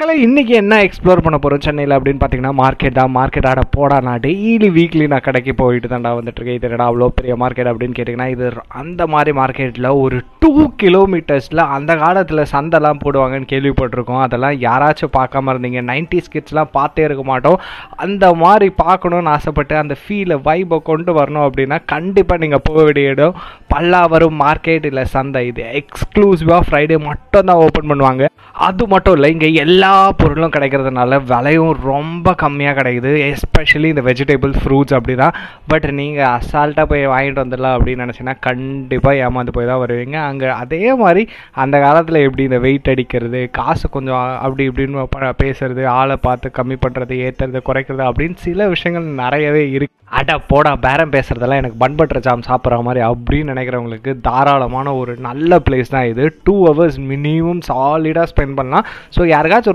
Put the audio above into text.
மக்களை இன்னைக்கு என்ன எக்ஸ்ப்ளோர் பண்ண போகிறோம் சென்னையில் அப்படின்னு பார்த்தீங்கன்னா மார்க்கெட் தான் மார்க்கெட் ஆட போடா நான் டெய்லி வீக்லி நான் கடைக்கு போயிட்டு தான்டா வந்துட்டு இருக்கேன் இது என்னடா அவ்வளோ பெரிய மார்க்கெட் அப்படின்னு கேட்டிங்கன்னா இது அந்த மாதிரி மார்க்கெட்டில் ஒரு டூ கிலோமீட்டர்ஸில் அந்த காலத்தில் சந்தைலாம் போடுவாங்கன்னு கேள்விப்பட்டிருக்கோம் அதெல்லாம் யாராச்சும் பார்க்காம இருந்தீங்க நைன்டி ஸ்கிட்ஸ்லாம் பார்த்தே இருக்க மாட்டோம் அந்த மாதிரி பார்க்கணுன்னு ஆசைப்பட்டு அந்த ஃபீலை வைபை கொண்டு வரணும் அப்படின்னா கண்டிப்பாக நீங்கள் போக வேண்டிய இடம் பல்லாவரம் மார்க்கெட் இல்லை சந்தை இது எக்ஸ்க்ளூசிவாக ஃப்ரைடே மட்டும் தான் ஓப்பன் பண்ணுவாங்க அது மட்டும் இல்லை இங்கே எல்லா பொருளும் கிடைக்கிறதுனால விலையும் ரொம்ப கம்மியாக கிடைக்குது எஸ்பெஷலி இந்த வெஜிடபிள் ஃப்ரூட்ஸ் அப்படி தான் பட் நீங்கள் அசால்ட்டாக போய் வாங்கிட்டு வந்துடலாம் அப்படின்னு நினச்சின்னா கண்டிப்பாக ஏமாந்து போய் தான் வருவீங்க அங்கே அதே மாதிரி அந்த காலத்தில் எப்படி இந்த வெயிட் அடிக்கிறது காசு கொஞ்சம் அப்படி இப்படின்னு ப- பேசுறது ஆளை பார்த்து கம்மி பண்ணுறது ஏற்றுறது குறைக்கிறது அப்படின்னு சில விஷயங்கள் நிறையவே இருக்கு அட போடா பேரம் பேசுறதெல்லாம் எனக்கு பன் பட்டர் ஜாம் சாப்பிட்ற மாதிரி அப்படின்னு நினைக்கிறவங்களுக்கு தாராளமான ஒரு நல்ல பிளேஸ் தான் இது டூ ஹவர்ஸ் மினிமம் சாலிடாக ஸ்பெண்ட் பண்ணலாம் ஸோ யாருக்காச்சும்